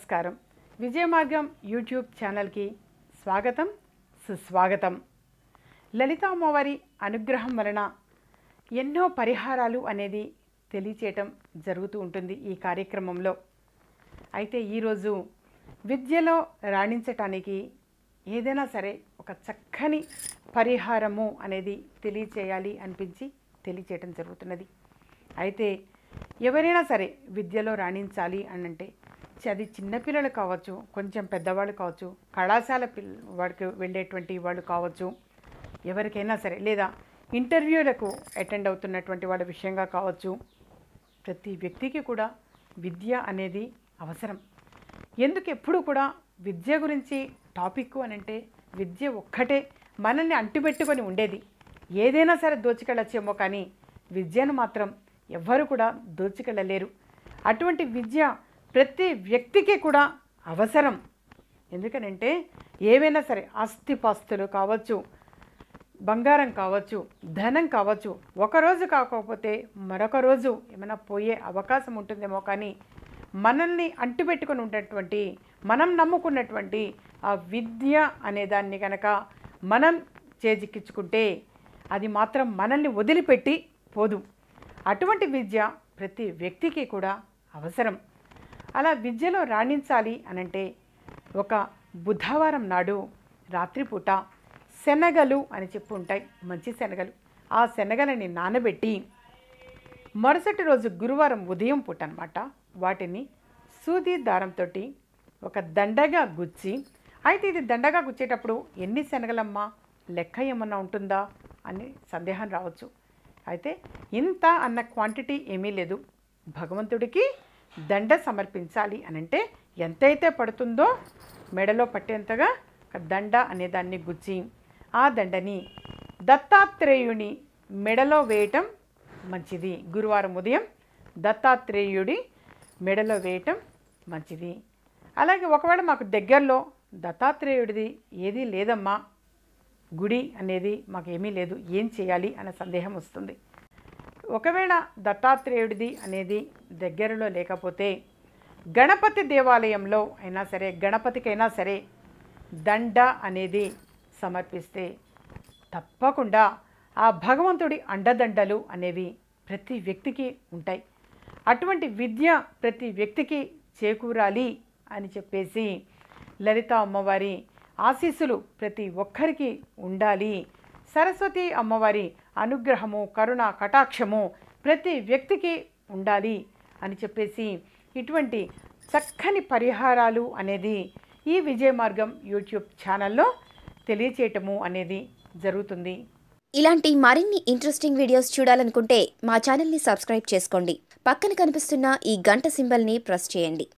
నమస్కారం విజయమార్గం యూట్యూబ్ ఛానల్కి స్వాగతం సుస్వాగతం లలిత అమ్మవారి అనుగ్రహం వలన ఎన్నో పరిహారాలు అనేది తెలియచేయటం జరుగుతూ ఉంటుంది ఈ కార్యక్రమంలో అయితే ఈరోజు విద్యలో రాణించటానికి ఏదైనా సరే ఒక చక్కని పరిహారము అనేది తెలియచేయాలి అనిపించి తెలియచేయటం జరుగుతున్నది అయితే ఎవరైనా సరే విద్యలో రాణించాలి అని అంటే చి- అది చిన్నపిల్లలు కావచ్చు కొంచెం పెద్దవాళ్ళు కావచ్చు కళాశాల పిల్ల వాడికి వెళ్ళేటువంటి వాళ్ళు కావచ్చు ఎవరికైనా సరే లేదా ఇంటర్వ్యూలకు అటెండ్ అవుతున్నటువంటి వాళ్ళ విషయంగా కావచ్చు ప్రతి వ్యక్తికి కూడా విద్య అనేది అవసరం ఎందుకు ఎప్పుడు కూడా విద్య గురించి టాపిక్ అని అంటే విద్య ఒక్కటే మనల్ని అంటిపెట్టుకొని ఉండేది ఏదైనా సరే దోచుకెళ్ళచ్చేమో కానీ విద్యను మాత్రం ఎవ్వరు కూడా దోచుకెళ్ళలేరు అటువంటి విద్య ప్రతి వ్యక్తికి కూడా అవసరం ఎందుకనంటే ఏవైనా సరే ఆస్తిపాస్తులు కావచ్చు బంగారం కావచ్చు ధనం కావచ్చు ఒకరోజు కాకపోతే మరొక రోజు ఏమైనా పోయే అవకాశం ఉంటుందేమో కానీ మనల్ని అంటిపెట్టుకుని ఉన్నటువంటి మనం నమ్ముకున్నటువంటి ఆ విద్య అనే దాన్ని కనుక మనం చేజిక్కించుకుంటే అది మాత్రం మనల్ని వదిలిపెట్టి పోదు అటువంటి విద్య ప్రతి వ్యక్తికి కూడా అవసరం అలా విద్యలో రాణించాలి అనంటే ఒక బుధవారం నాడు రాత్రిపూట శనగలు అని చెప్పి ఉంటాయి మంచి శనగలు ఆ శనగలని నానబెట్టి మరుసటి రోజు గురువారం ఉదయం పూట అనమాట వాటిని సూది దారంతో ఒక దండగా గుచ్చి అయితే ఇది దండగా గుచ్చేటప్పుడు ఎన్ని శనగలమ్మా లెక్క ఏమన్నా ఉంటుందా అని సందేహం రావచ్చు అయితే ఇంత అన్న క్వాంటిటీ ఏమీ లేదు భగవంతుడికి దండ సమర్పించాలి అనంటే ఎంతైతే పడుతుందో మెడలో పట్టేంతగా ఒక దండ అనే దాన్ని గుచ్చి ఆ దండని దత్తాత్రేయుని మెడలో వేయటం మంచిది గురువారం ఉదయం దత్తాత్రేయుడి మెడలో వేయటం మంచిది అలాగే ఒకవేళ మాకు దగ్గరలో దత్తాత్రేయుడిది ఏదీ లేదమ్మా గుడి అనేది మాకు ఏమీ లేదు ఏం చేయాలి అనే సందేహం వస్తుంది ఒకవేళ దత్తాత్రేయుడిది అనేది దగ్గరలో లేకపోతే గణపతి దేవాలయంలో అయినా సరే గణపతికైనా సరే దండ అనేది సమర్పిస్తే తప్పకుండా ఆ భగవంతుడి అండదండలు అనేవి ప్రతి వ్యక్తికి ఉంటాయి అటువంటి విద్య ప్రతి వ్యక్తికి చేకూరాలి అని చెప్పేసి లలిత అమ్మవారి ఆశీస్సులు ప్రతి ఒక్కరికి ఉండాలి సరస్వతి అమ్మవారి అనుగ్రహము కరుణ కటాక్షము ప్రతి వ్యక్తికి ఉండాలి అని చెప్పేసి ఇటువంటి చక్కని పరిహారాలు అనేది ఈ విజయ మార్గం యూట్యూబ్ ఛానల్లో తెలియచేయటము అనేది జరుగుతుంది ఇలాంటి మరిన్ని ఇంట్రెస్టింగ్ వీడియోస్ చూడాలనుకుంటే మా ఛానల్ని సబ్స్క్రైబ్ చేసుకోండి పక్కన కనిపిస్తున్న ఈ గంట సింబల్ని ప్రెస్ చేయండి